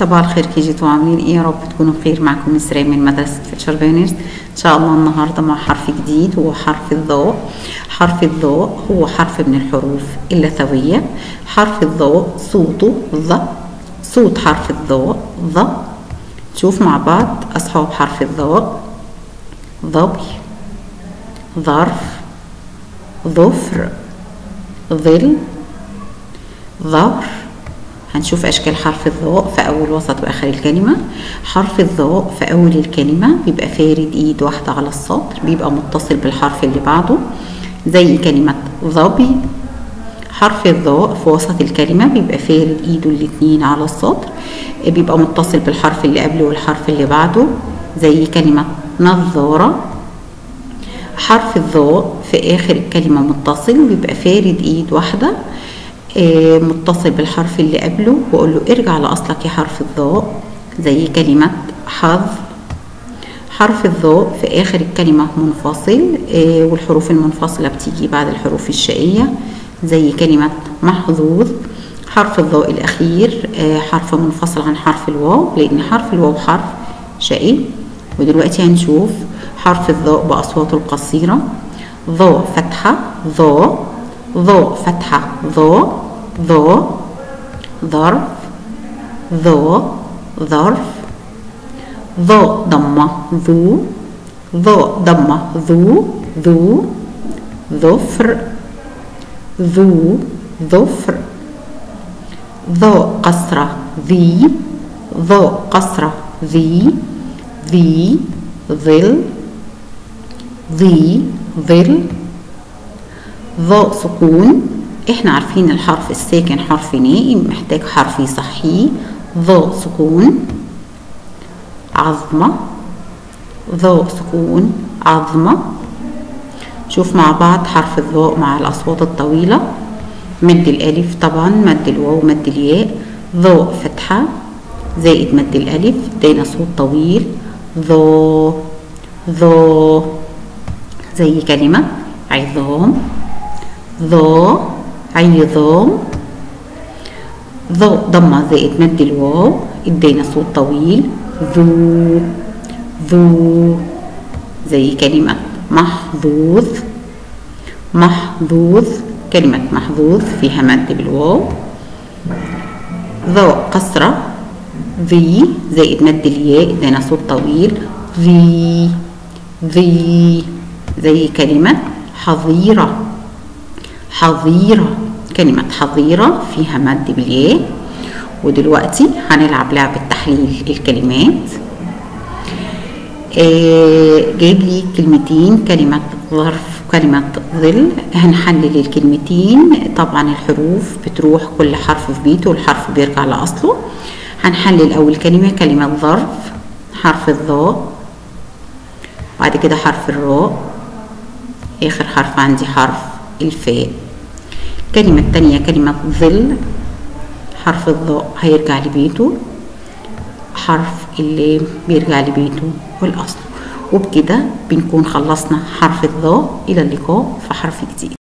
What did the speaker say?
صباح الخير كي جيتوا عاملين ايه يا رب تكونوا بخير معكم مسرين من مدرسة فيتشر بينرز ان شاء الله النهاردة مع حرف جديد هو حرف الضاء حرف الضاء هو حرف من الحروف اللثوية حرف الضاء صوته ض صوت حرف الضاء ض نشوف مع بعض أصحاب حرف الضاء ظبي ظرف ظفر ظل ظهر هنشوف أشكال حرف الضاء في أول وسط وآخر الكلمة حرف الضاء في أول الكلمة بيبقى فارد إيد واحدة على السطر بيبقى متصل بالحرف اللي بعده زي كلمة ظبي حرف الضاء في وسط الكلمة بيبقى فارد إيده الاتنين على السطر بيبقى متصل بالحرف اللي قبله والحرف اللي بعده زي كلمة نظارة حرف الضاء في آخر الكلمة متصل بيبقى فارد إيد واحدة آه متصل بالحرف اللي قبله وأقول له ارجع لأصلك يا حرف الضاء زي كلمة حظ حرف الضاء في آخر الكلمة منفصل آه والحروف المنفصلة بتيجي بعد الحروف الشقية زي كلمة محظوظ حرف الضاء الأخير آه حرف منفصل عن حرف الواو لأن حرف الواو حرف شقي ودلوقتي هنشوف حرف الضاء بأصواته القصيرة ضاء فتحة ضاء ضاء فتحة ضاء ضاء ظرف ضاء ظرف ضاء ضمة ذو ضاء ضمة ذو ذو ظفر ذو ظفر ضاء قصرة ذي ضاء قصرة ذي ذي ظل ذي ظل ضاء سكون احنا عارفين الحرف الساكن حرف نائم محتاج حرف يصحيه ضاء سكون عظمة ضاء سكون عظمة شوف مع بعض حرف الضاء مع الأصوات الطويلة مد الألف طبعا مد الواو مد الياء ضاء فتحة زائد مد الألف ادينا صوت طويل ضو ضو زي كلمة عظام ضو عظام ضو ضمة زائد مد الواو ادينا صوت طويل ذو ذو زي كلمة محظوظ محظوظ كلمة محظوظ فيها مد بالواو ذو قصرة ذي زائد مد الياء ادينا صوت طويل ذي ذي زي كلمة حظيرة حظيرة كلمة حظيرة فيها مد بالياء ودلوقتي هنلعب لعبة تحليل الكلمات آه جايب لي كلمتين كلمة ظرف وكلمة ظل هنحلل الكلمتين طبعا الحروف بتروح كل حرف في بيته والحرف بيرجع لأصله هنحلل أول كلمة كلمة ظرف حرف الضاء بعد كده حرف الراء آخر حرف عندي حرف الفاء الكلمة التانية كلمة ظل حرف الضاء هيرجع لبيته حرف اللام بيرجع لبيته والأصل وبكده بنكون خلصنا حرف الضاء إلى اللقاء في حرف جديد